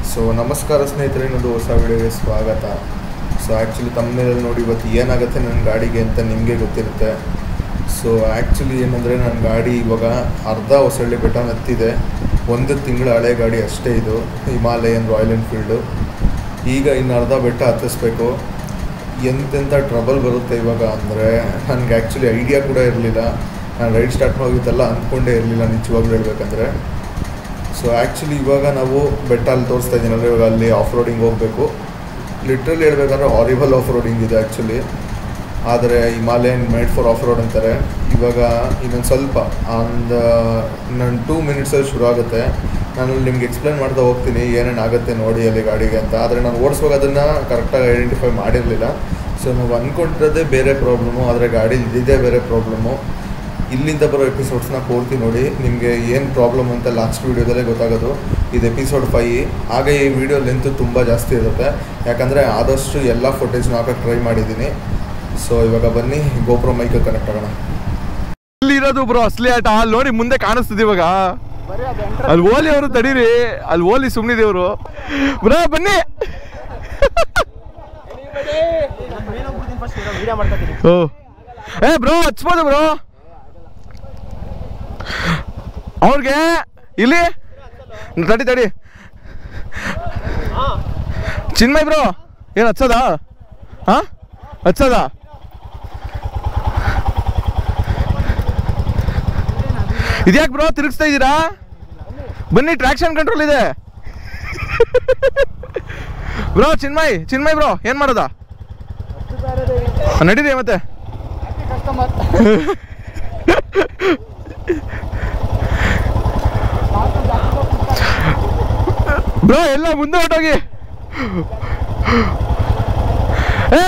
So ನಮಸ್ಕಾರ ಸ್ನೇಹಿತರೆ ಇನ್ನೊಂದು ಹೊಸ ವಿಡಿಯೋಗೆ ಸ್ವಾಗತ ಸೊ ಆ್ಯಕ್ಚುಲಿ ತಮ್ಮನೇಲಿ ನೋಡಿ ಇವತ್ತು ಏನಾಗುತ್ತೆ ನನ್ನ ಗಾಡಿಗೆ ಅಂತ ನಿಮಗೆ ಗೊತ್ತಿರುತ್ತೆ ಸೊ ಆ್ಯಕ್ಚುಲಿ ಏನಂದರೆ ನನ್ನ ಗಾಡಿ ಇವಾಗ ಅರ್ಧ ಹೊಸಳ್ಳಿ ಬೆಟ್ಟ ಹತ್ತಿದೆ ಒಂದು ತಿಂಗಳ ಹಳೆ ಗಾಡಿ ಅಷ್ಟೇ ಇದು ಹಿಮಾಲಯನ್ ರಾಯಲ್ ಎನ್ಫೀಲ್ಡು ಈಗ ಇನ್ನು ಅರ್ಧ ಬೆಟ್ಟ ಹತ್ತಿಸ್ಬೇಕು ಎಂತೆಂಥ ಟ್ರಬಲ್ ಬರುತ್ತೆ ಇವಾಗ ಅಂದರೆ ನನಗೆ ಆ್ಯಕ್ಚುಲಿ ಐಡಿಯಾ ಕೂಡ ಇರಲಿಲ್ಲ ನಾನು ರೈಡ್ ಸ್ಟಾರ್ಟ್ ಹೋಗಿತ್ತಲ್ಲ ಅಂದ್ಕೊಂಡೇ ಇರಲಿಲ್ಲ ನಿಜವಾಗ್ಲೂ ಹೇಳ್ಬೇಕಂದ್ರೆ ಸೊ ಆ್ಯಕ್ಚುಲಿ ಇವಾಗ ನಾವು ಬೆಟ್ಟ ಅಲ್ಲಿ ತೋರಿಸ್ತಾ ಇದ್ದೀನಲ್ಲ ಇವಾಗ ಅಲ್ಲಿ ಆಫ್ ರೋಡಿಂಗ್ ಹೋಗಬೇಕು ಲಿಟ್ರಲಿ ಹೇಳ್ಬೇಕಂದ್ರೆ ಹಾರಿಬಲ್ ಆಫ್ ರೋಡಿಂಗ್ ಇದೆ ಆ್ಯಕ್ಚುಲಿ ಆದರೆ Himalayan made for off road ಅಂತಾರೆ ಇವಾಗ ಇನ್ನೊಂದು ಸ್ವಲ್ಪ ಒಂದು ನನ್ನ ಟೂ ಮಿನಿಟ್ಸಲ್ಲಿ ಶುರು ಆಗುತ್ತೆ ನಾನು ನಿಮ್ಗೆ ಎಕ್ಸ್ಪ್ಲೇನ್ ಮಾಡ್ತಾ ಹೋಗ್ತೀನಿ ಏನೇನು ಆಗುತ್ತೆ ನೋಡಿ ಅಲ್ಲಿ ಗಾಡಿಗೆ ಅಂತ ಆದರೆ ನಾನು ಓಡಿಸುವಾಗ ಅದನ್ನು ಕರೆಕ್ಟಾಗಿ ಐಡೆಂಟಿಫೈ ಮಾಡಿರಲಿಲ್ಲ ಸೊ ನಾವು ಅಂದ್ಕೊಂಡಿರೋದೇ ಬೇರೆ ಪ್ರಾಬ್ಲಮ್ಮು ಆದರೆ ಗಾಡಿ ಇದ್ದಿದ್ದೇ ಬೇರೆ ಪ್ರಾಬ್ಲಮ್ಮು ಇಲ್ಲಿಂದ ಬರೋ ಎಪಿಸೋಡ್ಸ್ನ ಪೂರ್ತಿ ನೋಡಿ ನಿಮಗೆ ಏನು ಪ್ರಾಬ್ಲಮ್ ಅಂತ ಲಾಸ್ಟ್ ವೀಡಿಯೋದಲ್ಲೇ ಗೊತ್ತಾಗೋದು ಇದು ಎಪಿಸೋಡ್ ಫೈ ಹಾಗೆ ಈ ವಿಡಿಯೋ ಲೆಂತ್ ತುಂಬ ಜಾಸ್ತಿ ಇರುತ್ತೆ ಯಾಕಂದರೆ ಆದಷ್ಟು ಎಲ್ಲ ಫುಟೇಜ್ನ ಹಾಕೋಕ್ಕೆ ಟ್ರೈ ಮಾಡಿದ್ದೀನಿ ಸೊ ಇವಾಗ ಬನ್ನಿ ಗೋಪ್ರೋ ಮೈಕ್ ಕನೆಕ್ಟ್ ಆಗೋಣ ಇರೋದು ಬ್ರೋ ಅಸಲಿ ಆಟ ಅಲ್ಲಿ ನೋಡಿ ಮುಂದೆ ಕಾಣಿಸ್ತಿದೆ ಇವಾಗ ಅಲ್ಲಿ ಓಲಿ ಅವರು ತಡೀರಿ ಅಲ್ಲಿ ಓಲಿ ಸುಮ್ಮನಿದೇವರು ಬ್ರೋ ಬನ್ನಿ ಓ ಏ ಬ್ರೋ ಹಚ್ಬೋದು ಬ್ರೋ ಅವ್ರಿಗೆ ಇಲ್ಲಿ ತಡಿ ತಡಿ ಚಿನ್ಮಯ್ ಬ್ರೋ ಏನು ಹಚ್ಚೋದಾ ಹಾಂ ಹಚ್ಚೋದಾ ಇದ್ಯಾಕೆ ಬ್ರೋ ತಿರುಗಿಸ್ತಾ ಇದ್ದೀರಾ ಬನ್ನಿ ಟ್ರಾಕ್ಷನ್ ಕಂಟ್ರೋಲ್ ಇದೆ ಬ್ರೋ ಚಿನ್ಮಯ್ ಚಿನ್ಮಯ್ ಬ್ರೋ ಏನು ಮಾಡೋದ ನಡೀರಿ ಮತ್ತೆ ಬ್ರೋ ಎಲ್ಲ ಮುಂದೆ ಹೊಟ್ಟೋಗಿ ಏ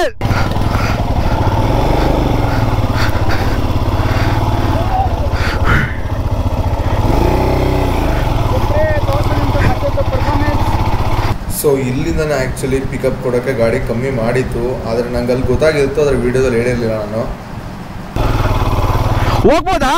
ಸೊ ಇಲ್ಲಿಂದನೇ ಆ್ಯಕ್ಚುಲಿ ಪಿಕಪ್ ಕೊಡೋಕ್ಕೆ ಗಾಡಿ ಕಮ್ಮಿ ಮಾಡಿತ್ತು ಆದರೆ ನಂಗೆ ಅಲ್ಲಿ ಗೊತ್ತಾಗಿತ್ತು ಅದರ ವೀಡಿಯೋದಲ್ಲಿ ಹೇಳಿರಲಿಲ್ಲ ನಾನು ಹೋಗ್ಬೋದಾ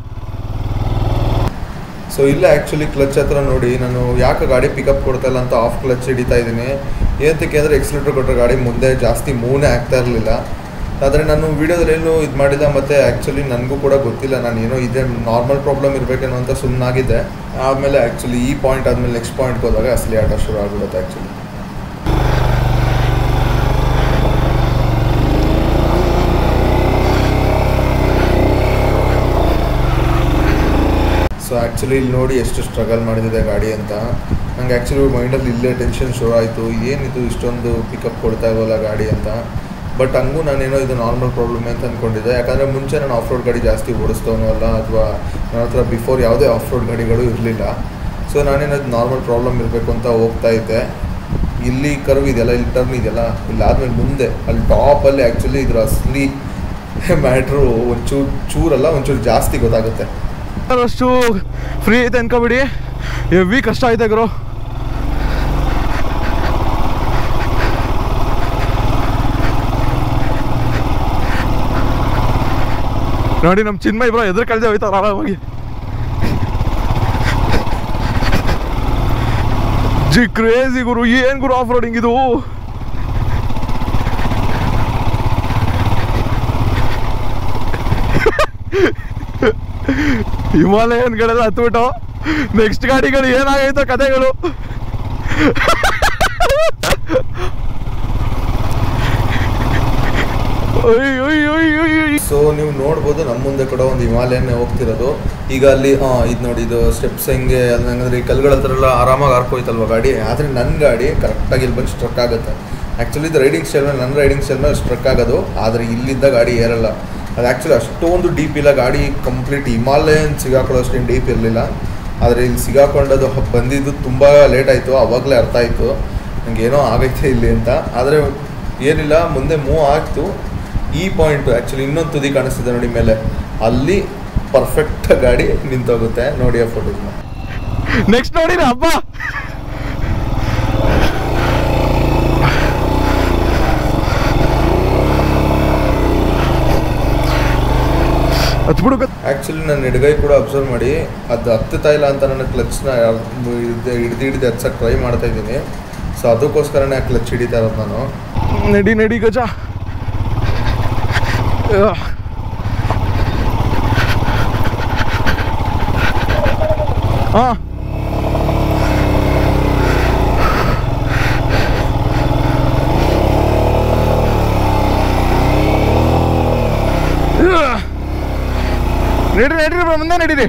ಸೊ ಇಲ್ಲ ಆ್ಯಕ್ಚುಲಿ ಕ್ಲಚ್ ಹತ್ರ ನೋಡಿ ನಾನು ಯಾಕೆ ಗಾಡಿ ಪಿಕಪ್ ಕೊಡ್ತಾ ಇಲ್ಲ ಅಂತ ಆಫ್ ಕ್ಲಚ್ ಹಿಡಿತಾ ಇದ್ದೀನಿ ಏನಕ್ಕೆ ಅಂದರೆ ಎಕ್ಸಿಲೇಟರ್ ಕೊಟ್ಟರೆ ಗಾಡಿ ಮುಂದೆ ಜಾಸ್ತಿ ಮೂವ್ನೇ ಆಗ್ತಾ ಇರಲಿಲ್ಲ ಆದರೆ ನಾನು ವೀಡಿಯೋದಲ್ಲಿ ಏನು ಇದು ಮಾಡಿಲ್ಲ ಮತ್ತು ಆ್ಯಕ್ಚುಲಿ ನನಗೂ ಕೂಡ ಗೊತ್ತಿಲ್ಲ ನಾನು ಏನೋ ಇದೇ ನಾರ್ಮಲ್ ಪ್ರಾಬ್ಲಮ್ ಇರಬೇಕೇನೋ ಅಂತ ಸುಮ್ಮನಾಗಿದ್ದೆ ಆಮೇಲೆ ಆ್ಯಕ್ಚುಲಿ ಈ ಪಾಯಿಂಟ್ ಆದಮೇಲೆ ನೆಕ್ಸ್ಟ್ ಪಾಯಿಂಟ್ಗೆ ಹೋದಾಗ ಅಸಲಿ ಆಟ ಶುರು ಆಗ್ಬಿಡುತ್ತೆ ಆ್ಯಕ್ಚುಲಿ ಸೊ ಆ್ಯಕ್ಚುಲಿ ಇಲ್ಲಿ ನೋಡಿ ಎಷ್ಟು ಸ್ಟ್ರಗಲ್ ಮಾಡಿದೆ ಗಾಡಿ ಅಂತ ನಂಗೆ ಆ್ಯಕ್ಚುಲಿ ಮೈಂಡಲ್ಲಿ ಇಲ್ಲೇ ಟೆನ್ಷನ್ ಶುರು ಆಯಿತು ಏನಿದು ಇಷ್ಟೊಂದು ಪಿಕಪ್ ಕೊಡ್ತಾ ಇಲ್ವಲ್ಲ ಗಾಡಿ ಅಂತ ಬಟ್ ಹಂಗೂ ನಾನೇನೋ ಇದು ನಾರ್ಮಲ್ ಪ್ರಾಬ್ಲಮ್ ಅಂತ ಅಂದ್ಕೊಂಡಿದ್ದೆ ಯಾಕಂದರೆ ಮುಂಚೆ ನಾನು ಆಫ್ ರೋಡ್ ಗಾಡಿ ಜಾಸ್ತಿ ಓಡಿಸ್ತವನು ಅಲ್ಲ ಅಥವಾ ನನ್ನ ಹತ್ರ ಬಿಫೋರ್ ಯಾವುದೇ ಆಫ್ ರೋಡ್ ಗಾಡಿಗಳು ಇರಲಿಲ್ಲ ಸೊ ನಾನೇನೋ ಇದು ನಾರ್ಮಲ್ ಪ್ರಾಬ್ಲಮ್ ಇರಬೇಕು ಅಂತ ಹೋಗ್ತಾ ಇದ್ದೆ ಇಲ್ಲಿ ಕರ್ವ್ ಇದೆಯಲ್ಲ ಇಲ್ಲಿ ಟರ್ನ್ ಇದೆಯಲ್ಲ ಇಲ್ಲಿ ಆದಮೇಲೆ ಮುಂದೆ ಅಲ್ಲಿ ಟಾಪಲ್ಲಿ ಆ್ಯಕ್ಚುಲಿ ಇದ್ರ ಅಸಲಿ ಮ್ಯಾಟ್ರು ಒಂಚೂರು ಚೂರಲ್ಲ ಒಂಚೂರು ಜಾಸ್ತಿ ಗೊತ್ತಾಗುತ್ತೆ ಅಷ್ಟು ಫ್ರೀ ಐತೆ ಅನ್ಕೋಬಿಡಿ ಹೆವಿ ಕಷ್ಟ ಐತೆ ಗುರು ನೋಡಿ ನಮ್ಮ ಚಿನ್ಮಯ್ ಬ್ರೋ ಎದುರು ಕಳ್ದೆ ಹೋಯ್ತಾರ ಆರಾಮಾಗಿ ಜಿ ಕ್ರೇಜಿ ಗುರು ಏನ್ ಗುರು ಆಫ್ ರೋಡಿಂಗ್ ಇದು ಹಿಮಾಲಯನ್ಗಳೆಲ್ಲ ಹತ್ಬಿಟ್ಟು ನೆಕ್ಸ್ಟ್ ಗಾಡಿಗಳು ಏನಾಗೈತೋ ಕಥೆಗಳು ಒಯ್ ಒಯ್ ಒಯ್ ಒಯ್ ಒಯ್. ಸೊ ನೀವು ನೋಡ್ಬೋದು ನಮ್ಮ ಮುಂದೆ ಕೂಡ ಒಂದು ಹಿಮಾಲಯನ್ನೇ ಹೋಗ್ತಿರೋದು ಈಗ ಅಲ್ಲಿ ಹಾಂ ಇದು ನೋಡಿ ಇದು ಸ್ಟೆಪ್ಸ್ ಹೆಂಗೆ ಅದು ಹೆಂಗಂದ್ರೆ ಈ ಕಲ್ಗಳ ಹತ್ರ ಎಲ್ಲ ಆರಾಮಾಗಿ ಹಾರ್ಕೋಯ್ತಲ್ವ ಗಾಡಿ ಆದರೆ ನನ್ನ ಗಾಡಿ ಕರೆಕ್ಟಾಗಿ ಇಲ್ಲಿ ಬಂದು ಸ್ಟ್ರಕ್ ಆಗುತ್ತೆ ಆ್ಯಕ್ಚುಲಿ ಇದು ರೈಡಿಂಗ್ ಸ್ಟೈಲ್ ಮೇಲೆ ನನ್ನ ರೈಡಿಂಗ್ ಸ್ಟೈಲ್ ಮೇಲೆ ಸ್ಟ್ರಕ್ ಆಗೋದು ಆದರೆ ಇಲ್ಲಿದ್ದ ಗಾಡಿ ಏರಲ್ಲ ಅದು ಆ್ಯಕ್ಚುಲಿ ಅಷ್ಟೊಂದು ಡೀಪ್ ಇಲ್ಲ ಗಾಡಿ ಕಂಪ್ಲೀಟ್ ಹಿಮಾಲಯನ್ ಸಿಗಾಕೊಳ್ಳೋ ಅಷ್ಟೇನು ಡೀಪ್ ಇರಲಿಲ್ಲ ಆದರೆ ಇಲ್ಲಿ ಸಿಗಾಕೊಂಡದು ಹ- ಬಂದಿದ್ದು ತುಂಬ ಲೇಟ್ ಆಯಿತು ಆವಾಗಲೇ ಅರ್ಥ ಆಯಿತು ನನಗೆ ಏನೋ ಆಗೈತೆ ಇಲ್ಲಿ ಅಂತ ಆದರೆ ಏನಿಲ್ಲ ಮುಂದೆ ಮೂವ್ ಆಗ್ತು ಈ ಪಾಯಿಂಟು ಆ್ಯಕ್ಚುಲಿ ಇನ್ನೊಂದು ತುದಿ ಕಾಣಿಸ್ತಿದೆ ನೋಡಿ ಮೇಲೆ ಅಲ್ಲಿ ಪರ್ಫೆಕ್ಟ್ ಗಾಡಿ ನಿಂತೋಗುತ್ತೆ ನೋಡಿ ಆ ಫೋಟೋಸ್ನ ನೆಕ್ಸ್ಟ್ ನೋಡಿರ ಹಬ್ಬ ಹತ್ ಬಿಡು ಗೊತ್ತು ಆ್ಯಕ್ಚುಲಿ ನನ್ನ ಎಡಗೈ ಕೂಡ ಅಬ್ಸರ್ವ್ ಮಾಡಿ ಅದು ಹತ್ತುತ್ತಾ ಇಲ್ಲ ಅಂತ ನನ್ನ ಕ್ಲಚ್ನ ಹಿಡ್ದು ಹಿಡಿದು ಹತ್ಸಕ್ಕೆ ಟ್ರೈ ಮಾಡ್ತಾ ಇದ್ದೀನಿ ಸೊ ಅದಕ್ಕೋಸ್ಕರನೇ ಆ ಕ್ಲಚ್ ಹಿಡಿತಾ ಇರೋದು ನಾನು ನಡಿ ನಡಿ ಗಜ ಹಾಂ ನಡೀರಿ ನಡೀರಿ bro, ಮುಂದೆ ನಡೀರಿ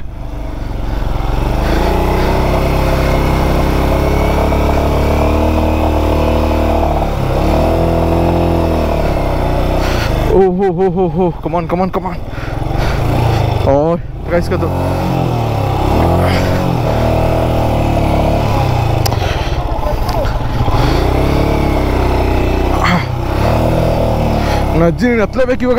Oh, oh, oh, oh, oh. Come on, come on, come on. Oh, guys, go to. ನಜ್ಜಿ ನೀನು ಹತ್ಲೇಬೇಕು ಇವಾಗ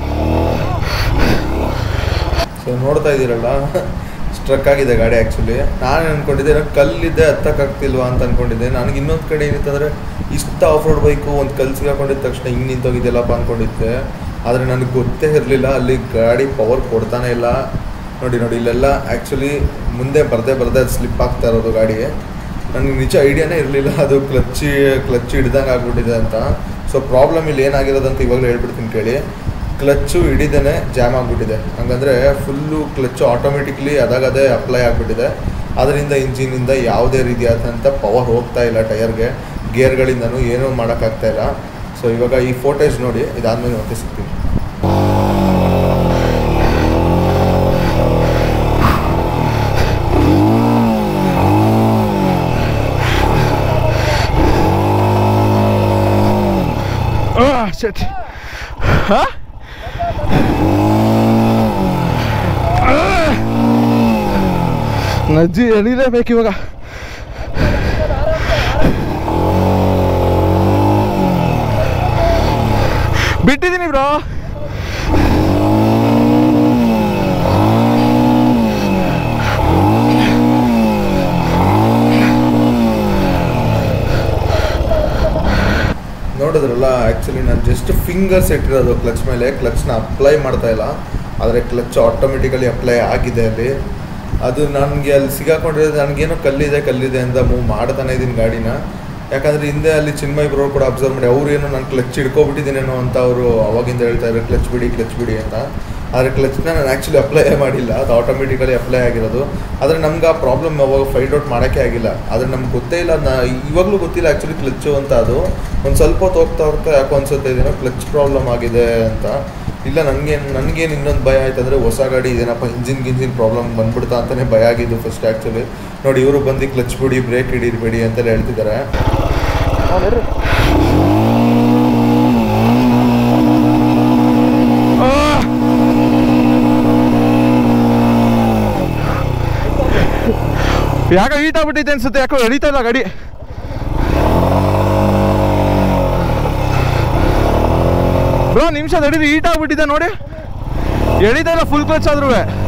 ಸೊ ನೋಡ್ತಾ ಇದ್ದೀರಲ್ಲ ಸ್ಟ್ರಕ್ ಆಗಿದೆ ಗಾಡಿ ಆ್ಯಕ್ಚುಲಿ ನಾನು ಅನ್ಕೊಂಡಿದ್ದೆ ಏನೋ ಕಲ್ಲಿದ್ದೆ ಹತ್ತಕ್ಕಾಗ್ತಿಲ್ವಾ ಅಂತ ಅನ್ಕೊಂಡಿದ್ದೆ ನನಗೆ ಇನ್ನೊಂದು ಕಡೆ ಏನಿತ್ತಂದರೆ ಇಷ್ಟ ಆಫ್ ರೋಡ್ ಬೈಕು ಒಂದು ಕಲ್ಲು ಸಿಗಾಕೊಂಡಿದ್ದ ತಕ್ಷಣ ಹಿಂಗೆ ನಿಂತೋಗಿದ್ದೆಲ್ಲಪ್ಪ ಅಂದ್ಕೊಂಡಿದ್ದೆ ಆದರೆ ನನಗೆ ಗೊತ್ತೇ ಇರಲಿಲ್ಲ ಅಲ್ಲಿ ಗಾಡಿ ಪವರ್ ಕೊಡ್ತಾನೆ ಇಲ್ಲ ನೋಡಿ ನೋಡಿ ಇಲ್ಲೆಲ್ಲ ಆ್ಯಕ್ಚುಲಿ ಮುಂದೆ ಬರದೆ ಬರದೆ ಸ್ಲಿಪ್ ಆಗ್ತಾ ಇರೋದು ಗಾಡಿಗೆ ನನಗೆ ನಿಜ ಐಡಿಯಾನೇ ಇರಲಿಲ್ಲ ಅದು ಕ್ಲಚ್ಚಿ ಕ್ಲಚ್ ಹಿಡ್ದಂಗೆ ಆಗ್ಬಿಟ್ಟಿದೆ ಅಂತ ಸೊ ಪ್ರಾಬ್ಲಮ್ ಇಲ್ಲಿ ಏನಾಗಿರೋದಂತ ಇವಾಗಲೇ ಹೇಳ್ಬಿಡ್ತೀನಿ ಕೇಳಿ ಕ್ಲಚ್ಚು ಹಿಡಿದೇನೆ ಜಾಮ್ ಆಗಿಬಿಟ್ಟಿದೆ ಹಂಗಂದರೆ ಫುಲ್ಲು ಕ್ಲಚ್ಚು ಆಟೋಮೆಟಿಕ್ಲಿ ಅದಾಗದೇ ಅಪ್ಲೈ ಆಗಿಬಿಟ್ಟಿದೆ ಅದರಿಂದ ಇಂಜಿನಿಂದ ಯಾವುದೇ ರೀತಿಯಾದಂಥ ಪವರ್ ಹೋಗ್ತಾ ಇಲ್ಲ ಟೈರ್ಗೆ ಗೇರ್ಗಳಿಂದನೂ ಏನೂ ಮಾಡೋಕ್ಕಾಗ್ತಾ ಇಲ್ಲ ಸೊ ಇವಾಗ ಈ ಫೋಟೇಜ್ ನೋಡಿ ಇದಾದ್ಮೇಲೆ ಮತ್ತೆ ಸಿಗ್ತೀನಿ Ah, shit. Huh? ನಜ್ಜಿ ಎಳಿಲೇಬೇಕು ಇವಾಗ ಬಿಟ್ಟಿದ್ದೀನಿ ಬ್ರೋ ನೋಡಿದ್ರಲ್ಲ ಆ್ಯಕ್ಚುಲಿ ನಾನು ಜಸ್ಟ್ ಫಿಂಗರ್ಸ್ ಇಟ್ಟಿರೋದು ಕ್ಲಚ್ ಮೇಲೆ ಕ್ಲಚ್ನ ಅಪ್ಲೈ ಮಾಡ್ತಾ ಇಲ್ಲ ಆದರೆ ಕ್ಲಚ್ ಆಟೋಮೆಟಿಕಲಿ ಅಪ್ಲೈ ಆಗಿದೆ ಅಲ್ಲಿ ಅದು ನನಗೆ ಅಲ್ಲಿ ಸಿಗಾಕೊಂಡಿರೋದು ನನಗೇನೋ ಕಲ್ಲಿದೆ ಕಲ್ಲಿದೆ ಅಂತ ಮೂವ್ ಮಾಡ್ತಾನೆ ಇದ್ದೀನಿ ಗಾಡಿನ ಯಾಕಂದರೆ ಹಿಂದೆ ಅಲ್ಲಿ ಚಿನ್ಮಯ್ ಬ್ರೋ ಕೂಡ ಅಬ್ಸರ್ವ್ ಮಾಡಿ ಅವ್ರು ಏನೋ ನಾನು ಕ್ಲಚ್ ಹಿಡ್ಕೊಬಿಟ್ಟಿದ್ದೀನೇನೋ ಅಂತ ಅವರು ಅವಾಗಿಂದ ಹೇಳ್ತಾ ಇದ್ದಾರೆ ಕ್ಲಚ್ ಬಿಡಿ ಕ್ಲಚ್ ಬಿಡಿ ಅಂತ ಆದರೆ ಕ್ಲಚ್ನ ನಾನು ಆ್ಯಕ್ಚುಲಿ ಅಪ್ಲೈ ಮಾಡಿಲ್ಲ ಅದು ಆಟೋಮೆಟಿಕಲಿ ಅಪ್ಲೈ ಆಗಿರೋದು ಆದರೆ ನಮ್ಗೆ ಆ ಪ್ರಾಬ್ಲಮ್ ಅವಾಗ ಫೈಂಡ್ ಔಟ್ ಮಾಡೋಕ್ಕೆ ಆಗಿಲ್ಲ ಆದರೆ ನಮ್ಗೆ ಗೊತ್ತೇ ಇಲ್ಲ ನಾ ಇವಾಗಲೂ ಗೊತ್ತಿಲ್ಲ ಆ್ಯಕ್ಚುಲಿ ಕ್ಲಚ್ಚು ಅಂತ ಅದು ಒಂದು ಸ್ವಲ್ಪ ಹೊತ್ತು ಹೋಗ್ತಾ ಹೋಗ್ತಾ ಯಾಕೋ ಅನ್ಸುತ್ತೆ ಇದೇನೋ ಕ್ಲಚ್ ಪ್ರಾಬ್ಲಮ್ ಆಗಿದೆ ಅಂತ ಇಲ್ಲ ನನಗೇನು ನನಗೇನು ಇನ್ನೊಂದು ಭಯ ಆಯ್ತು ಅಂದರೆ ಹೊಸ ಗಾಡಿ ಇದೇನಪ್ಪ ಇಂಜಿನ್ ಗಿಂಜಿನ್ ಪ್ರಾಬ್ಲಮ್ ಬಂದ್ಬಿಡ್ತಾ ಅಂತಲೇ ಭಯ ಆಗಿದ್ದು ಫಸ್ಟ್ ಆ್ಯಕ್ಚುಲಿ ನೋಡಿ ಇವರು ಬಂದು ಕ್ಲಚ್ ಬಿಡಿ ಬ್ರೇಕ್ ಹಿಡಿರ್ಬೇಡಿ ಅಂತೆಲ್ಲ ಹೇಳ್ತಿದ್ದಾರೆ ಯಾಕೋ ಹೀಟ್ ಆಗ್ಬಿಟ್ಟಿದೆ ಅನ್ಸುತ್ತೆ ಯಾಕೋ ಎಳಿತಾ ಇಲ್ಲ ಗಾಡಿ ಬ್ರೋ ನಿಮಿಷ ತಡೀರಿ ಹೀಟ್ ಆಗ್ಬಿಟ್ಟಿದೆ ನೋಡಿ ಎಳಿತಾ ಇಲ್ಲ ಫುಲ್ ಕ್ಲಚ್ ಆದ್ರೂ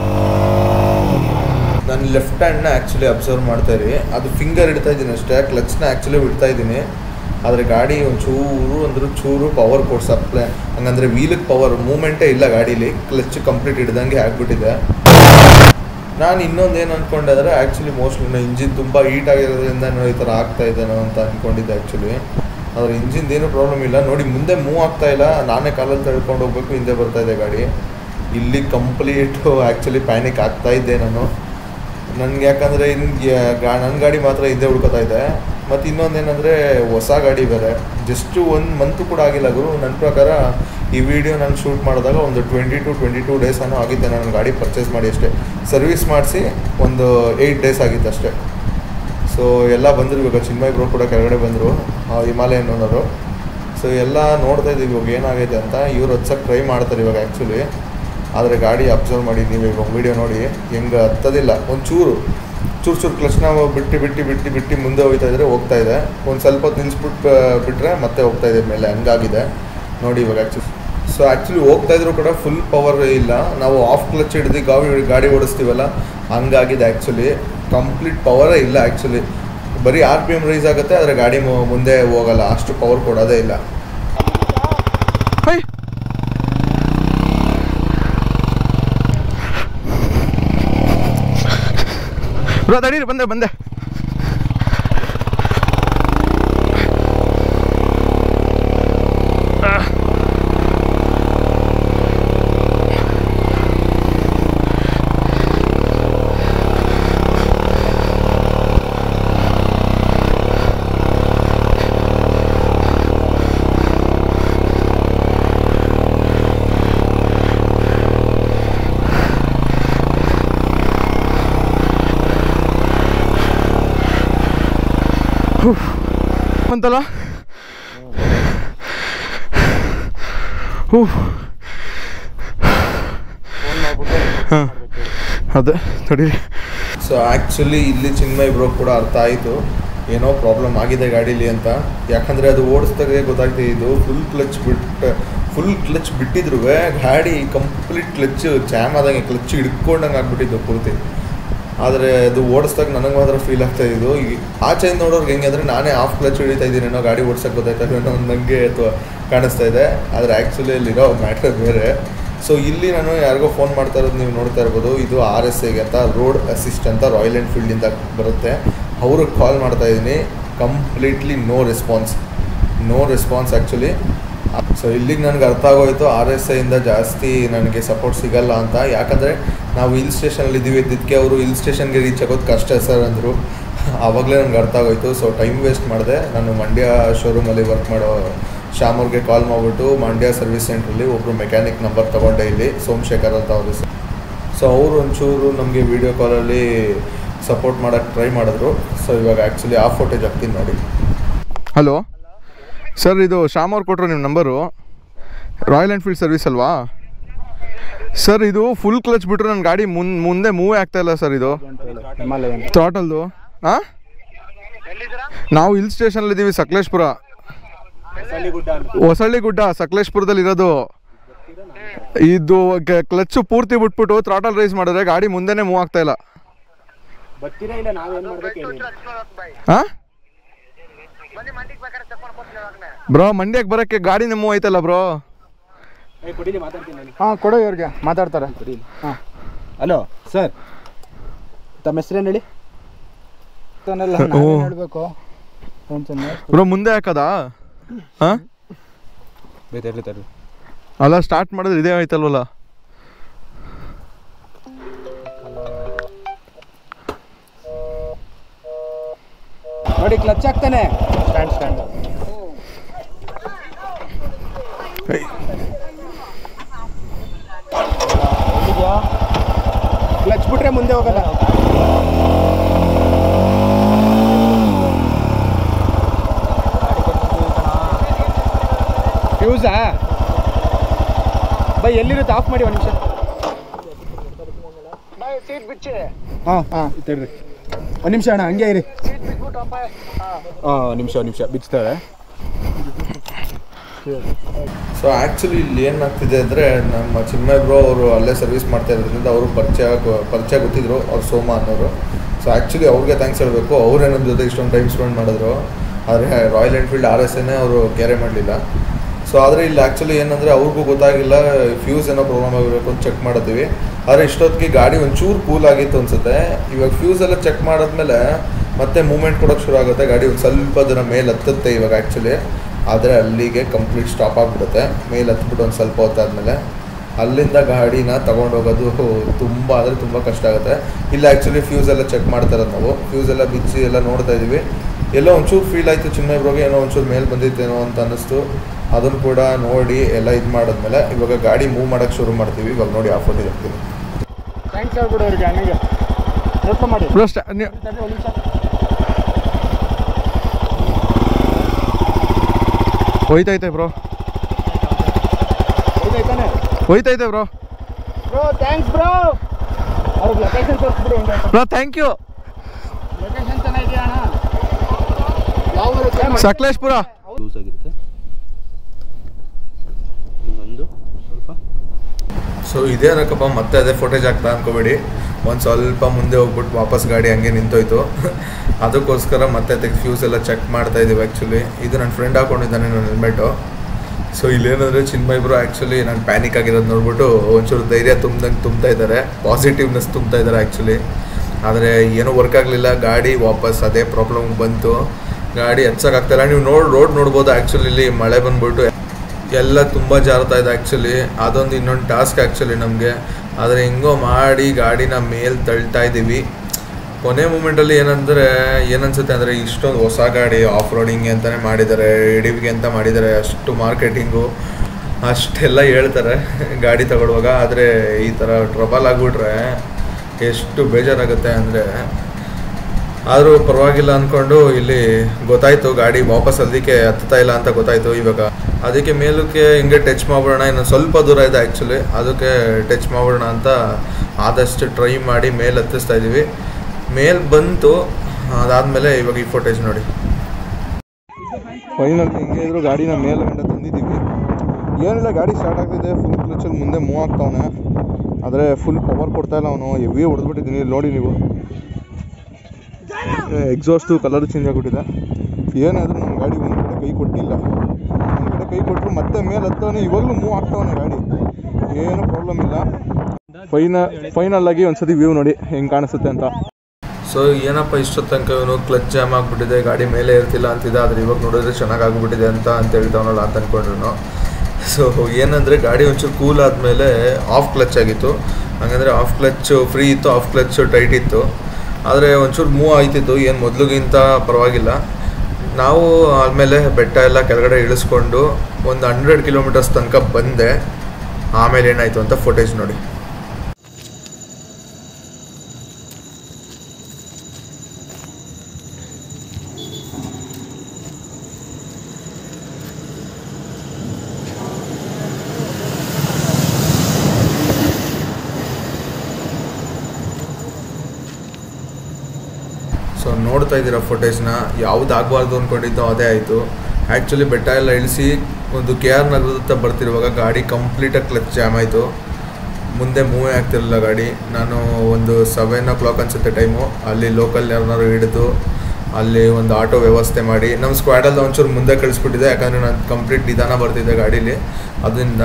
ನಾನು ಲೆಫ್ಟ್ ಹ್ಯಾಂಡ್ನ ಆ್ಯಕ್ಚುಲಿ ಅಬ್ಸರ್ವ್ ಮಾಡ್ತಾ ಇರಿ ಅದು ಫಿಂಗರ್ ಇಡ್ತಾ ಇದ್ದೀನಿ ಅಷ್ಟೇ ಕ್ಲಚ್ನ ಆ್ಯಕ್ಚುಲಿ ಬಿಡ್ತಾ ಇದ್ದೀನಿ ಆದರೆ ಗಾಡಿ ಒಂದು ಚೂರು ಅಂದ್ರೆ ಚೂರು ಪವರ್ ಕೊಡ್ಸ್ ಅಪ್ಲೈ ಹಂಗಂದ್ರೆ ವೀಲಿಗೆ ಪವರ್ ಮೂಮೆಂಟೇ ಇಲ್ಲ ಗಾಡೀಲಿ ಕ್ಲಚ್ ಕಂಪ್ಲೀಟ್ ಹಿಡ್ದಂಗೆ ಆಗ್ಬಿಟ್ಟಿದೆ ನಾನು ಇನ್ನೊಂದು ಏನು ಅಂದ್ಕೊಂಡೆ ಅಂದರೆ ಆ್ಯಕ್ಚುಲಿ ಮೋಸ್ಟ್ಲಿ ನಾನು ಇಂಜಿನ್ ತುಂಬ ಹೀಟ್ ಆಗಿರೋದ್ರಿಂದ ಏನೋ ಈ ಥರ ಆಗ್ತಾ ಇದ್ದೇನೋ ಅಂತ ಅಂದ್ಕೊಂಡಿದ್ದೆ ಆ್ಯಕ್ಚುಲಿ ಆದರೆ ಇಂಜಿನ್ದು ಏನೂ ಪ್ರಾಬ್ಲಮ್ ಇಲ್ಲ ನೋಡಿ ಮುಂದೆ ಮೂವ್ ಆಗ್ತಾ ಇಲ್ಲ ನಾನೇ ಕಾಲಲ್ಲಿ ತಳ್ಕೊಂಡು ಹೋಗ್ಬೇಕು ಹಿಂದೆ ಬರ್ತಾ ಇದೆ ಗಾಡಿ ಇಲ್ಲಿ ಕಂಪ್ಲೀಟು ಆ್ಯಕ್ಚುಲಿ ಪ್ಯಾನಿಕ್ ಆಗ್ತಾ ಇದ್ದೆ ನಾನು ನನಗೆ ಯಾಕಂದರೆ ಇನ್ನು ಗಾ ನನ್ನ ಗಾಡಿ ಮಾತ್ರ ಹಿಂದೆ ಹುಡ್ಕೋತಾ ಇದೆ ಮತ್ತು ಇನ್ನೊಂದೇನೆಂದರೆ ಹೊಸ ಗಾಡಿ ಬೇರೆ ಜಸ್ಟು ಒಂದು ಮಂತು ಕೂಡ ಆಗಿಲ್ಲ ಗುರು ನನ್ನ ಪ್ರಕಾರ ಈ ವಿಡಿಯೋ ನಾನು ಶೂಟ್ ಮಾಡಿದಾಗ ಒಂದು twenty two twenty two days ಅನ್ನೋ ಆಗಿದ್ದೆ ನಾನು ಗಾಡಿ ಪರ್ಚೇಸ್ ಮಾಡಿ ಅಷ್ಟೇ ಸರ್ವಿಸ್ ಮಾಡಿಸಿ ಒಂದು ಏಯ್ಟ್ ಡೇಸ್ ಆಗಿತ್ತು ಅಷ್ಟೇ ಸೊ ಎಲ್ಲ ಬಂದರು ಇವಾಗ ಚಿನ್ಮಯ್ ಬ್ರೋ ಕೂಡ ಕೆಳಗಡೆ ಬಂದರು ಹಿಮಾಲಯನ್ ಅನ್ನೋರು ಸೊ ಎಲ್ಲ ನೋಡ್ತಾ ಇದ್ದೀವಿ ಇವಾಗ ಏನಾಗೈತೆ ಅಂತ ಇವ್ರು ಹಚ್ಚಕ್ಕೆ ಟ್ರೈ ಮಾಡ್ತಾರೆ ಇವಾಗ ಆ್ಯಕ್ಚುಲಿ ಆದರೆ ಗಾಡಿ ಅಬ್ಸರ್ವ್ ಮಾಡಿ ನೀವು ಇವಾಗ ವೀಡಿಯೋ ನೋಡಿ ಹೆಂಗೆ ಹತ್ತದಿಲ್ಲ ಒಂದು ಚೂರು ಚೂರು ಚೂರು ಕ್ಲಚ್ನ ಬಿಟ್ಟು ಬಿಟ್ಟು ಬಿಟ್ಟು ಬಿಟ್ಟು ಮುಂದೆ ಹೋಗ್ತಾ ಇದ್ರೆ ಹೋಗ್ತಾ ಇದೆ ಒಂದು ಸ್ವಲ್ಪ ಹೊತ್ತು ನಿಲ್ಸ್ಬಿಟ್ಟು ಬಿಟ್ಟರೆ ಮತ್ತೆ ಹೋಗ್ತಾ ಇದೆ ಮೇಲೆ ಹಂಗಾಗಿದೆ ನೋಡಿ ಇವಾಗ ಆ್ಯಕ್ಚುಲಿ ಸೊ ಆ್ಯಕ್ಚುಲಿ ಹೋಗ್ತಾ ಇದ್ರು ಕೂಡ ಫುಲ್ ಪವರ್ ಇಲ್ಲ ನಾವು ಆಫ್ ಕ್ಲಚ್ ಹಿಡಿದು ಗಾಡಿ ಗಾಡಿ ಓಡಿಸ್ತೀವಲ್ಲ ಹಂಗಾಗಿದೆ ಆ್ಯಕ್ಚುಲಿ ಕಂಪ್ಲೀಟ್ ಪವರೇ ಇಲ್ಲ ಆ್ಯಕ್ಚುಲಿ ಬರೀ ಆರ್ ಪಿ ಎಮ್ ರೈಸ್ ಆಗುತ್ತೆ ಆದರೆ ಗಾಡಿ ಮು- ಮುಂದೆ ಹೋಗಲ್ಲ ಅಷ್ಟು ಪವರ್ ಕೊಡೋದೇ ಇಲ್ಲ ಹೈ ಬ್ರೋ ತಡೀರಿ ಬಂದೆ ಬಂದೆ ಅಂತಲ್ಲ ಹೂ ಹಾಂ ಅದೇ ತಡೀರಿ ಸೊ ಆ್ಯಕ್ಚುಲಿ ಇಲ್ಲಿ ಚಿನ್ಮಯ್ ಬ್ರೋ ಕೂಡ ಅರ್ಥ ಆಯಿತು ಏನೋ ಪ್ರಾಬ್ಲಮ್ ಆಗಿದೆ ಗಾಡೀಲಿ ಅಂತ ಯಾಕಂದರೆ ಅದು ಓಡಿಸ್ದಾಗೆ ಗೊತ್ತಾಗ್ತಿದೆ ಇದು ಫುಲ್ ಕ್ಲಚ್ ಬಿಟ್ಟು ಫುಲ್ ಕ್ಲಚ್ ಬಿಟ್ಟಿದ್ರು ಗಾಡಿ ಕಂಪ್ಲೀಟ್ ಕ್ಲಚ್ ಜಾಮ್ ಆದಂಗೆ ಕ್ಲಚ್ ಹಿಡ್ಕೊಂಡಂಗೆ ಆಗ್ಬಿಟ್ಟಿದ್ದು ಪೂರ್ತಿ ಆದರೆ ಅದು ಓಡಿಸ್ದಾಗ ನನಗೆ ಮಾತ್ರ ಫೀಲ್ ಆಗ್ತಾ ಇದ್ದು ಈ ಆಚೆಯಿಂದ ನೋಡೋರ್ಗೆ ಹೆಂಗೆ ಅಂದರೆ ನಾನೇ ಆಫ್ ಕ್ಲಚ್ ಹಿಡಿತಾ ಇದ್ದೀನೇನೋ ಗಾಡಿ ಓಡ್ಸಕ್ಕೆ ಗೊತ್ತಾಯ್ತಾ ಏನೋ ನನಗೆ ಅಥವಾ ಕಾಣಿಸ್ತಾ ಇದೆ ಆದರೆ ಆ್ಯಕ್ಚುಲಿ ಅಲ್ಲಿರೋ ಮ್ಯಾಟ್ರ್ ಬೇರೆ ಸೊ ಇಲ್ಲಿ ನಾನು ಯಾರಿಗೋ ಫೋನ್ ಮಾಡ್ತಾ ಇರೋದು ನೀವು ನೋಡ್ತಾ ಇರ್ಬೋದು ಇದು ಆರ್ ಎಸ್ ಎಗೆ ಅಂತ ರೋಡ್ ಅಸಿಸ್ಟ್ ಅಂತ ರಾಯಲ್ ಎನ್ಫೀಲ್ಡಿಂದ ಬರುತ್ತೆ ಅವ್ರಿಗೆ ಕಾಲ್ ಮಾಡ್ತಾ ಇದ್ದೀನಿ completely no response no response actually so ಇಲ್ಲಿಗೆ ನನಗೆ ಅರ್ಥ ಆಗೋಯ್ತು ಆರ್ ಎಸ್ ಐಯಿಂದ ಜಾಸ್ತಿ ನನಗೆ ಸಪೋರ್ಟ್ ಸಿಗಲ್ಲ ಅಂತ ಯಾಕಂದರೆ ನಾವು ಹಿಲ್ ಸ್ಟೇಷನಲ್ಲಿ ಇದ್ದೀವಿ ಇದಕ್ಕೆ ಅವರು ಹಿಲ್ ಸ್ಟೇಷನ್ಗೆ ರೀಚ್ ಆಗೋದು ಕಷ್ಟ ಸರ್ ಅಂದರು ಆವಾಗಲೇ ನನಗೆ ಅರ್ಥ ಆಗೋಯ್ತು ಸೊ ಟೈಮ್ ವೇಸ್ಟ್ ಮಾಡಿದೆ ನಾನು ಮಂಡ್ಯ ಶೋರೂಮಲ್ಲಿ ವರ್ಕ್ ಮಾಡೋ ಶ್ಯಾಮ್ ಅವ್ರಿಗೆ ಕಾಲ್ ಮಾಡಿಬಿಟ್ಟು ಮಂಡ್ಯ ಸರ್ವಿಸ್ ಸೆಂಟ್ರಲ್ಲಿ ಒಬ್ಬರು ಮೆಕ್ಯಾನಿಕ್ ನಂಬರ್ ತೊಗೊಂಡೆ ಇಲ್ಲಿ ಸೋಮಶೇಖರ್ ಅಂತ ಅವರು ಸೊ ಅವರು ಒಂಚೂರು ನಮಗೆ ವೀಡಿಯೋ ಕಾಲಲ್ಲಿ ಸಪೋರ್ಟ್ ಮಾಡೋಕ್ಕೆ ಟ್ರೈ ಮಾಡಿದ್ರು ಸೊ ಇವಾಗ ಆ್ಯಕ್ಚುಲಿ ಆ ಫೋಟೇಜ್ ಹಾಕ್ತೀನಿ ನೋಡಿ ಹಲೋ ಸರ್ ಇದು ಶ್ಯಾಮ್ ಅವ್ರು ಕೊಟ್ಟರು ನಿಮ್ಮ ನಂಬರು ರಾಯಲ್ ಎನ್ಫೀಲ್ಡ್ ಸರ್ವಿಸ್ ಅಲ್ವಾ ಸರ್ ಇದು ಫುಲ್ ಕ್ಲಚ್ ಬಿಟ್ಟರು ನನ್ನ ಗಾಡಿ ಮುನ್ ಮುಂದೆ ಮೂವ್ ಆಗ್ತಾ ಇಲ್ಲ ಸರ್ ಇದು ಥ್ರಾಟಲ್ದು ಹಾಂ ನಾವು ಹಿಲ್ ಸ್ಟೇಷನಲ್ಲಿ ಇದ್ದೀವಿ ಸಕಲೇಶ್ಪುರ ಹೊಸಳ್ಳಿ ಗುಡ್ಡ ಸಕಲೇಶ್ಪುರದಲ್ಲಿ ಇರೋದು ಇದು ಕ್ಲಚ್ ಪೂರ್ತಿ ಬಿಟ್ಬಿಟ್ಟು ಥ್ರಾಟಲ್ ರೈಸ್ ಮಾಡಿದ್ರೆ ಗಾಡಿ ಮುಂದೆನೇ ಮೂವ್ ಆಗ್ತಾ ಇಲ್ಲ ಬರ್ತೀರಾ ಇಲ್ಲ ನಾವೇನ್ ಮಾಡ್ಬೇಕು ಹೇಳಿ ಹಾಂ ಬ್ರೋ ಮಂಡ್ಯಕ್ಕೆ ಬರೋಕ್ಕೆ ಗಾಡಿನೇ ಮೂವ್ ಐತಲ್ಲ ಬ್ರೋ ಏ ಕೊಡಿಲಿ ಮಾತಾಡ್ತೀನಿ ನಾನು ಹಾಂ ಕೊಡು ಇವ್ರಿಗೆ ಮಾತಾಡ್ತಾರೆ ಹಾಂ ಹಲೋ ಸರ್ ತಮ್ಮ ಹೆಸರೇನು ಹೇಳಿ ತಾನೆಲ್ಲ ಓ. ಹೇಳಬೇಕು ಟೆನ್ಷನ್ ಬ್ರೋ ಮುಂದೆ ಹಾಕದಾ ಹಾಂ ಬೇತಾಡ್ಲಿ ತರ್ರಿ ಅಲ್ಲ ಸ್ಟಾರ್ಟ್ ಮಾಡಿದ್ರೆ ಇದೇ ಆಯ್ತಲ್ವಲ್ಲ ನೋಡಿ ಕ್ಲಚ್ ಆಗ್ತಾನೆ ಸ್ಟ್ಯಾಂಡ್ ಸ್ಟ್ಯಾಂಡ್ ಕ್ಲಚ್ ಬಿಟ್ರೆ ಮುಂದೆ ಹೋಗಲ್ಲ ಫ್ಯೂಸಾ ಬೈ ಎಲ್ಲಿರುತ್ತೆ ಆಫ್ ಮಾಡಿ ಒಂದು ನಿಮಿಷ ಹಾಂ ಹಾಂ ತಡ್ರಿ ಒಂದು ನಿಮಿಷ ಅಣ್ಣ ಹಂಗೆ ಇರಿ ಹಾಂ ಒಂದು ನಿಮಿಷ ಒಂದು ನಿಮಿಷ ಬಿಚ್ತಾರೆ ಸೊ ಆ್ಯಕ್ಚುಲಿ ಇಲ್ಲಿ ಏನಾಗ್ತಿದೆ ಅಂದರೆ ನಮ್ಮ ಚಿನ್ಮಯ್ ಬ್ರೋ ಅವರು ಅಲ್ಲೇ ಸರ್ವಿಸ್ ಮಾಡ್ತಾ ಇರೋದ್ರಿಂದ ಅವರು ಪರಿಚಯ ಗೊ- ಪರಿಚಯ ಗೊತ್ತಿದ್ರು ಅವ್ರು ಸೋಮ ಅನ್ನೋರು ಸೊ ಆ್ಯಕ್ಚುಲಿ ಅವ್ರಿಗೆ ಥ್ಯಾಂಕ್ಸ್ ಹೇಳಬೇಕು ಅವರೇ ನಮ್ಮ ಜೊತೆ ಇಷ್ಟೊಂದು ಟೈಮ್ ಸ್ಪೆಂಡ್ ಮಾಡಿದ್ರು ಆದರೆ ರಾಯಲ್ ಎನ್ಫೀಲ್ಡ್ ಆರ್ ಎಸ್ ಎನ್ನೇ ಅವರು ಕೇರೆ ಮಾಡಲಿಲ್ಲ ಸೊ ಆದರೆ ಇಲ್ಲಿ ಆ್ಯಕ್ಚುಲಿ ಏನಂದರೆ ಅವ್ರಿಗೂ ಗೊತ್ತಾಗಿಲ್ಲ ಫ್ಯೂಸ್ ಏನೋ ಪ್ರಾಬ್ಲಮ್ ಆಗಿರಬೇಕು ಅಂತ ಚೆಕ್ ಮಾಡಿದ್ವಿ ಆದರೆ ಇಷ್ಟೊತ್ತಿಗೆ ಗಾಡಿ ಒಂಚೂರು ಕೂಲ್ ಆಗಿತ್ತು ಅನ್ಸುತ್ತೆ ಇವಾಗ ಫ್ಯೂಸ್ ಎಲ್ಲ ಚೆಕ್ ಮಾಡಿದ್ಮೇಲೆ ಮತ್ತೆ ಮೂವ್ಮೆಂಟ್ ಕೊಡೋಕ್ಕೆ ಶುರು ಆಗುತ್ತೆ ಗಾಡಿ ಒಂದು ಸ್ವಲ್ಪ ದಿನ ಮೇಲೆ ಹತ್ತುತ್ತೆ ಇವಾಗ ಆ್ಯಕ್ಚುಲಿ ಆದರೆ ಅಲ್ಲಿಗೆ ಕಂಪ್ಲೀಟ್ ಸ್ಟಾಪ್ ಆಗಿಬಿಡುತ್ತೆ ಮೇಲೆ ಹತ್ಬಿಟ್ಟು ಒಂದು ಸ್ವಲ್ಪ ಹೊತ್ತಾದ್ಮೇಲೆ ಅಲ್ಲಿಂದ ಗಾಡಿನ ತಗೊಂಡೋಗೋದು ತುಂಬ ಅಂದರೆ ತುಂಬ ಕಷ್ಟ ಆಗುತ್ತೆ ಇಲ್ಲಿ ಆ್ಯಕ್ಚುಲಿ ಫ್ಯೂಸ್ ಎಲ್ಲ ಚೆಕ್ ಮಾಡ್ತಾ ಇರೋದು ನಾವು ಫ್ಯೂಸ್ ಎಲ್ಲ ಬಿಚ್ಚಿ ಎಲ್ಲ ನೋಡ್ತಾ ಇದ್ದೀವಿ ಎಲ್ಲೋ ಒಂಚೂರು ಫೀಲ್ ಆಯಿತು ಚಿನ್ನ ಇಬ್ರಿಗೆ ಏನೋ ಒಂಚೂರು ಮೇಲೆ ಬಂದಿತ್ತೇನೋ ಅಂತ ಅನ್ನಿಸ್ತು ಅದನ್ನು ಕೂಡ ನೋಡಿ ಎಲ್ಲ ಇದು ಮಾಡಿದ್ಮೇಲೆ ಇವಾಗ ಗಾಡಿ ಮೂವ್ ಮಾಡೋಕ್ಕೆ ಶುರು ಮಾಡ್ತೀವಿ ಇವಾಗ ನೋಡಿ ಆಫ್ ಹೋಗಿ ಹೋಗ್ತೀವಿ ಥ್ಯಾಂಕ್ಸ್ ಹೇಳ್ಬಿಡು ಅವ್ರಿಗೆ ಅಣ್ಣಗೆ ನೋಡ್ಕೊ ಮಾಡಿ ಬ್ರೋ ಸ್ಟಾ ನೀವು ತಡ್ರಿ ಒಂದು ನಿಮಿಷ ಹೋಯ್ತೈತೆ ಬ್ರೋ ಹೌದಾಯ್ತಾನೆ ಹೋಯ್ತೈತೆ ಬ್ರೋ ಬ್ರೋ ಥ್ಯಾಂಕ್ಸ್ ಬ್ರೋ ಅವ್ರಿಗೆ ಲೊಕೇಶನ್ ತೋರಿಸ್ಬಿಡು ಹೆಂಗೆ ಬ್ರೋ ಥ್ಯಾಂಕ್ ಯು ಲೊಕೇಶನ್ ಚೆನ್ನಾಗಿದೆಯಾ ಅಣ್ಣ ಯಾವ ಊರು ಸಕಲೇಶ್ಪುರ ಲೂಸ್ ಆಗಿರುತ್ತೆ ಇನ್ನೊಂದು ಸ್ವಲ್ಪ ಸೊ ಇದೇ ರಕಪ್ಪ ಮತ್ತೆ ಅದೇ ಫೋಟೇಜ್ ಆಗ್ತಾ ಅನ್ಕೋಬೇಡಿ ಒಂದು ಸ್ವಲ್ಪ ಮುಂದೆ ಹೋಗ್ಬಿಟ್ಟು ವಾಪಸ್ ಗಾಡಿ ಹಂಗೆ ನಿಂತೋಯ್ತು ಅದಕ್ಕೋಸ್ಕರ ಮತ್ತೆ ತೆಗೆದು ಫ್ಯೂಸ್ ಎಲ್ಲ ಚೆಕ್ ಮಾಡ್ತಾ ಇದ್ದೀವಿ ಆ್ಯಕ್ಚುಲಿ ಇದು ನನ್ನ ಫ್ರೆಂಡ್ ಹಾಕೊಂಡಿದ್ದಾನೆ ನನ್ನ ಹೆಲ್ಮೆಟು ಸೊ ಇಲ್ಲೇನಂದರೆ ಚಿನ್ಮಯ್ ಬ್ರೋ ಆ್ಯಕ್ಚುಲಿ ನಾನು ಪ್ಯಾನಿಕ್ ಆಗಿರೋದು ನೋಡ್ಬಿಟ್ಟು ಒಂಚೂರು ಧೈರ್ಯ ತುಂಬ್ದಂಗೆ ತುಂಬ್ತಾ ಇದ್ದಾರೆ ಪಾಸಿಟಿವ್ನೆಸ್ ತುಂಬ್ತಾ ಇದ್ದಾರೆ ಆ್ಯಕ್ಚುಲಿ ಆದರೆ ಏನೂ ವರ್ಕ್ ಆಗಲಿಲ್ಲ ಗಾಡಿ ವಾಪಸ್ ಅದೇ ಪ್ರಾಬ್ಲಮ್ ಬಂತು ಗಾಡಿ ಹಚ್ಚೋಕ್ಕಾಗ್ತಾಯಿಲ್ಲ ನೀವು ನೋಡಿ ರೋಡ್ ನೋಡ್ಬೋದು ಆ್ಯಕ್ಚುಲಿ ಇಲ್ಲಿ ಮಳೆ ಬಂದ್ಬಿಟ್ಟು ಎಲ್ಲ ತುಂಬ ಜಾರ್ತಾ ಇದೆ ಆ್ಯಕ್ಚುಲಿ ಅದೊಂದು ಇನ್ನೊಂದು ಟಾಸ್ಕ್ ಆ್ಯಕ್ಚುಲಿ ನಮಗೆ ಆದರೆ ಹೆಂಗೋ ಮಾಡಿ ಗಾಡಿನ ಮೇಲ್ ತಳ್ತಾ ಇದ್ದೀವಿ ಕೊನೆ ಮೂಮೆಂಟಲ್ಲಿ ಏನಂದರೆ ಏನನ್ಸುತ್ತೆ ಅಂದರೆ ಇಷ್ಟೊಂದು ಹೊಸ ಗಾಡಿ ಆಫ್ ರೋಡಿಂಗ್ ಅಂತಲೇ ಮಾಡಿದ್ದಾರೆ ಎಡಿವಿಗೆ ಅಂತ ಮಾಡಿದ್ದಾರೆ ಅಷ್ಟು ಮಾರ್ಕೆಟಿಂಗು ಅಷ್ಟೆಲ್ಲ ಹೇಳ್ತಾರೆ ಗಾಡಿ ತಗೊಳ್ಳುವಾಗ ಆದರೆ ಈ ಥರ ಟ್ರಬಲ್ ಆಗಿಬಿಟ್ರೆ ಎಷ್ಟು ಬೇಜಾರಾಗುತ್ತೆ ಅಂದರೆ ಆದರೂ ಪರವಾಗಿಲ್ಲ ಅಂದ್ಕೊಂಡು ಇಲ್ಲಿ ಗೊತ್ತಾಯಿತು ಗಾಡಿ ವಾಪಸ್ ಅದಕ್ಕೆ ಹತ್ತುತ್ತಾ ಇಲ್ಲ ಅಂತ ಗೊತ್ತಾಯಿತು ಇವಾಗ ಅದಕ್ಕೆ ಮೇಲಕ್ಕೆ ಹಿಂಗೆ ಟಚ್ ಮಾಡ್ಬಿಡೋಣ ಇನ್ನು ಸ್ವಲ್ಪ ದೂರ ಇದೆ ಆ್ಯಕ್ಚುಲಿ ಅದಕ್ಕೆ ಟಚ್ ಮಾಡ್ಬಿಡೋಣ ಅಂತ ಆದಷ್ಟು ಟ್ರೈ ಮಾಡಿ ಮೇಲೆ ಹತ್ತಿಸ್ತಾ ಇದ್ದೀವಿ ಮೇಲ್ ಬಂತು ಅದಾದಮೇಲೆ ಇವಾಗ ಈ ಫೋಟೇಜ್ ನೋಡಿ ಫೈನಲ್ ಹೆಂಗೆ ಇದ್ರು ಗಾಡಿನ ಮೇಲ್ಗಡೆ ತಂದಿದ್ದೀವಿ ಏನಿಲ್ಲ ಗಾಡಿ ಸ್ಟಾರ್ಟ್ ಆಗ್ತಿದೆ ಫುಲ್ ಕ್ಲಚಲ್ಲಿ ಮುಂದೆ ಮೂವ್ ಆಗ್ತಾವನೆ ಆದರೆ ಫುಲ್ ಪವರ್ ಕೊಡ್ತಾ ಇಲ್ಲ ಅವನು ಹೆವಿ ಹೊಡೆದ್ಬಿಟ್ಟಿದ್ದೀನಿ ಇಲ್ಲಿ ನೋಡಿ ನೀವು ಎಕ್ಸಾಸ್ಟು ಕಲರ್ ಚೇಂಜ್ ಆಗಿಬಿಟ್ಟಿದೆ ಏನಾದರೂ ನಮ್ಮ ಗಾಡಿ ಒಂದು ಕಡೆ ಕೈ ಕೊಟ್ಟಿಲ್ಲ ಒಂದು ಕಡೆ ಕೈ ಕೊಟ್ಟರು ಮತ್ತೆ ಮೇಲೆ ಹತ್ತವನೆ ಇವಾಗಲೂ ಮೂವ್ ಆಗ್ತಾವನೆ ಗಾಡಿ ಏನು ಪ್ರಾಬ್ಲಮ್ ಇಲ್ಲ ಫೈನ ಫೈನಲ್ ಆಗಿ ಒಂದ್ಸತಿ ವ್ಯೂ ನೋಡಿ ಹೆಂಗೆ ಕಾಣಿಸುತ್ತೆ ಅಂತ ಸೊ ಏನಪ್ಪ ಇಷ್ಟೊತ್ತು ತನಕ ಇವನು ಕ್ಲಚ್ ಜಾಮ್ ಆಗಿಬಿಟ್ಟಿದೆ ಗಾಡಿ ಮೇಲೆ ಇರ್ತಿಲ್ಲ ಅಂತಿದ್ದ ಆದರೆ ಇವಾಗ ನೋಡಿದ್ರೆ ಚೆನ್ನಾಗಿ ಆಗ್ಬಿಟ್ಟಿದೆ ಅಂತ ಅಂತ ಹೇಳ್ತಾವನಲ್ಲ ಅಂತ ಅಂದ್ಕೊಂಡ್ರು ಸೊ ಏನಂದರೆ ಗಾಡಿ ಒಂಚೂರು ಕೂಲ್ ಆದಮೇಲೆ ಆಫ್ ಕ್ಲಚ್ ಆಗಿತ್ತು ಹಂಗಂದರೆ ಆಫ್ ಕ್ಲಚ್ ಫ್ರೀ ಇತ್ತು ಆಫ್ ಕ್ಲಚ್ ಟೈಟ್ ಇತ್ತು ಆದರೆ ಒಂಚೂರು ಮೂವ್ ಆಯ್ತಿತ್ತು ಏನು ಮೊದಲಿಗಿಂತ ಪರವಾಗಿಲ್ಲ ನಾವು ಆದಮೇಲೆ ಬೆಟ್ಟ ಎಲ್ಲ ಕೆಳಗಡೆ ಇಳಿಸ್ಕೊಂಡು ಒಂದು ಹಂಡ್ರೆಡ್ ಕಿಲೋಮೀಟರ್ಸ್ ತನಕ ಬಂದೆ ಆಮೇಲೆ ಏನಾಯಿತು ಅಂತ ಫೋಟೇಜ್ ನೋಡಿ ಸೊ ನೋಡ್ತಾ ಇದ್ದೀರಾ ಫುಟೇಜ್ನ ಯಾವ್ದು ಆಗಬಾರ್ದು ಅಂದ್ಕೊಂಡಿದ್ದೋ ಅದೇ ಆಯಿತು ಆ್ಯಕ್ಚುಲಿ ಬೆಟ್ಟ ಎಲ್ಲ ಇಳಿಸಿ ಒಂದು ಕೆ ಆರ್ ನಗರದತ್ತ ಬರ್ತಿರುವಾಗ ಗಾಡಿ ಕಂಪ್ಲೀಟಾಗಿ ಕ್ಲಚ್ ಜಾಮ್ ಆಯಿತು ಮುಂದೆ ಮೂವೇ ಆಗ್ತಿರಲಿಲ್ಲ ಗಾಡಿ ನಾನು ಒಂದು ಸೆವೆನ್ ಓ ಕ್ಲಾಕ್ ಅನಿಸುತ್ತೆ ಟೈಮು ಅಲ್ಲಿ ಲೋಕಲ್ ಯಾರನ್ನಾರು ಹಿಡಿದು ಅಲ್ಲಿ ಒಂದು ಆಟೋ ವ್ಯವಸ್ಥೆ ಮಾಡಿ ನಮ್ಮ ಸ್ಕ್ವಾಡಲ್ಲಿ ಒಂಚೂರು ಮುಂದೆ ಕಳಿಸ್ಬಿಟ್ಟಿದೆ ಯಾಕಂದರೆ ನಾನು ಕಂಪ್ಲೀಟ್ ನಿಧಾನ ಬರ್ತಿದ್ದೆ ಗಾಡೀಲಿ ಅದರಿಂದ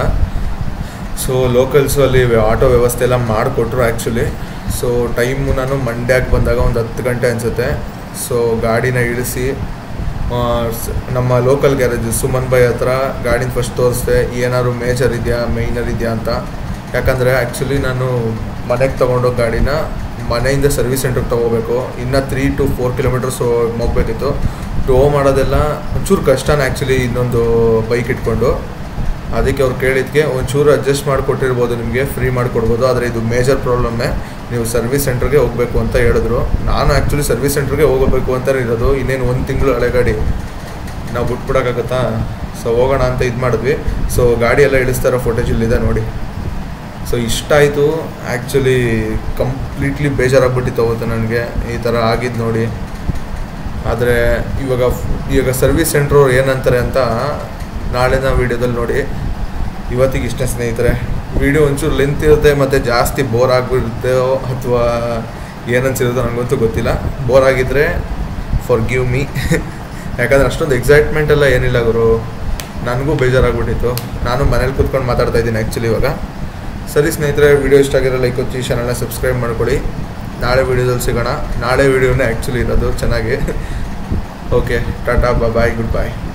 ಸೊ ಲೋಕಲ್ಸು ಅಲ್ಲಿ ಆಟೋ ವ್ಯವಸ್ಥೆ ಎಲ್ಲ ಮಾಡಿಕೊಟ್ರು ಆ್ಯಕ್ಚುಲಿ ಸೊ ಟೈಮು ನಾನು ಮಂಡ್ಯಕ್ಕೆ ಬಂದಾಗ ಒಂದು ಹತ್ತು ಗಂಟೆ ಅನಿಸುತ್ತೆ ಸೊ ಗಾಡಿನ ಇಳಿಸಿ ಆ, ಸ್- ನಮ್ಮ ಲೋಕಲ್ ಗ್ಯಾರೇಜ್ ಸುಮನ್ ಬೈ ಹತ್ರ ಗಾಡಿನ ಫಸ್ಟ್ ತೋರಿಸ್ದೆ ಏನಾದ್ರು ಮೇಜರ್ ಇದೆಯಾ ಮೈನರ್ ಇದೆಯಾ ಅಂತ ಯಾಕಂದರೆ ಆ್ಯಕ್ಚುಲಿ ನಾನು ಮನೆಗೆ ತೊಗೊಂಡೋಗಿ ಗಾಡಿನ ಮನೆಯಿಂದ ಸರ್ವಿಸ್ ಸೆಂಟ್ರಿಗೆ ತೊಗೋಬೇಕು ಇನ್ನು ತ್ರೀ ಟು ಫೋರ್ ಕಿಲೋಮೀಟರ್ಸ್ ಹೋಗ್ಬೇಕಿತ್ತು ಟೋ ಮಾಡೋದೆಲ್ಲ ಒಂಚೂರು ಕಷ್ಟನೇ ಆ್ಯಕ್ಚುಲಿ ಇನ್ನೊಂದು ಬೈಕ್ ಇಟ್ಕೊಂಡು ಅದಕ್ಕೆ ಅವ್ರು ಕೇಳಿದ್ಕೆ ಒಂಚೂರು ಅಡ್ಜಸ್ಟ್ ಮಾಡಿಕೊಟ್ಟಿರ್ಬೋದು ನಿಮಗೆ ಫ್ರೀ ಮಾಡಿಕೊಡ್ಬೋದು ಆದರೆ ಇದು ಮೇಜರ್ ಪ್ರಾಬ್ಲಮ್ಮೇ ನೀವು ಸರ್ವಿಸ್ ಸೆಂಟ್ರಿಗೆ ಹೋಗಬೇಕು ಅಂತ ಹೇಳಿದ್ರು ನಾನು ಆ್ಯಕ್ಚುಲಿ ಸರ್ವಿಸ್ ಸೆಂಟ್ರಿಗೆ ಹೋಗಬೇಕು ಅಂತಲೇ ಇರೋದು ಇನ್ನೇನು ಒಂದು ತಿಂಗಳು ಹಳೆ ಗಾಡಿ ನಾವು ಬಿಟ್ಬಿಡೋಕ್ಕಾಗತ್ತಾ ಸೊ ಹೋಗೋಣ ಅಂತ ಇದು ಮಾಡಿದ್ವಿ ಸೊ ಗಾಡಿ ಎಲ್ಲ ಇಳಿಸ್ತಾ ಇರೋ ಫೋಟೇಜ್ ಇಲ್ಲಿದೆ ನೋಡಿ ಸೊ ಇಷ್ಟ ಆಯಿತು ಆ್ಯಕ್ಚುಲಿ ಕಂಪ್ಲೀಟ್ಲಿ ಬೇಜಾರಾಗ್ಬಿಟ್ಟಿತ್ತು ಅವತ್ತು ನನಗೆ ಈ ಥರ ಆಗಿದ್ದು ನೋಡಿ ಆದರೆ ಇವಾಗ ಫ್- ಇವಾಗ ಸರ್ವಿಸ್ ಸೆಂಟ್ರು ಏನಂತಾರೆ ಅಂತ ನಾಳಿನ ವೀಡಿಯೋದಲ್ಲಿ ನೋಡಿ ಇವತ್ತಿಗೆ ಇಷ್ಟೇ ಸ್ನೇಹಿತರೆ ವಿಡಿಯೋ ಒಂಚೂರು ಲೆಂತ್ ಇರುತ್ತೆ ಮತ್ತು ಜಾಸ್ತಿ ಬೋರ್ ಆಗಿಬಿಡುತ್ತೋ ಅಥವಾ ಏನನ್ಸಿರುತ್ತೋ ನನಗಂತೂ ಗೊತ್ತಿಲ್ಲ ಬೋರ್ ಆಗಿದ್ದರೆ ಫಾರ್ ಗಿವ್ ಮೀ ಯಾಕಂದರೆ ಅಷ್ಟೊಂದು ಎಕ್ಸೈಟ್ಮೆಂಟ್ ಎಲ್ಲ ಏನಿಲ್ಲ ಗುರು ನನಗೂ ಬೇಜಾರಾಗ್ಬಿಟ್ಟಿತ್ತು ನಾನು ಮನೇಲಿ ಕೂತ್ಕೊಂಡು ಮಾತಾಡ್ತಾ ಇದ್ದೀನಿ ಆ್ಯಕ್ಚುಲಿ ಇವಾಗ ಸರಿ ಸ್ನೇಹಿತರೆ ವಿಡಿಯೋ ಇಷ್ಟ ಆಗಿರೋ ಲೈಕ್ ಒತ್ತಿ ಚಾನಲ್ನ ಸಬ್ಸ್ಕ್ರೈಬ್ ಮಾಡ್ಕೊಳ್ಳಿ ನಾಳೆ ವಿಡಿಯೋದಲ್ಲಿ ಸಿಗೋಣ ನಾಳೆ ವಿಡಿಯೋನೇ ಆ್ಯಕ್ಚುಲಿ ಇರೋದು ಚೆನ್ನಾಗಿ ಓಕೆ ಟಾಟಾ ಬಾಯ್ ಗುಡ್ ಬಾಯ್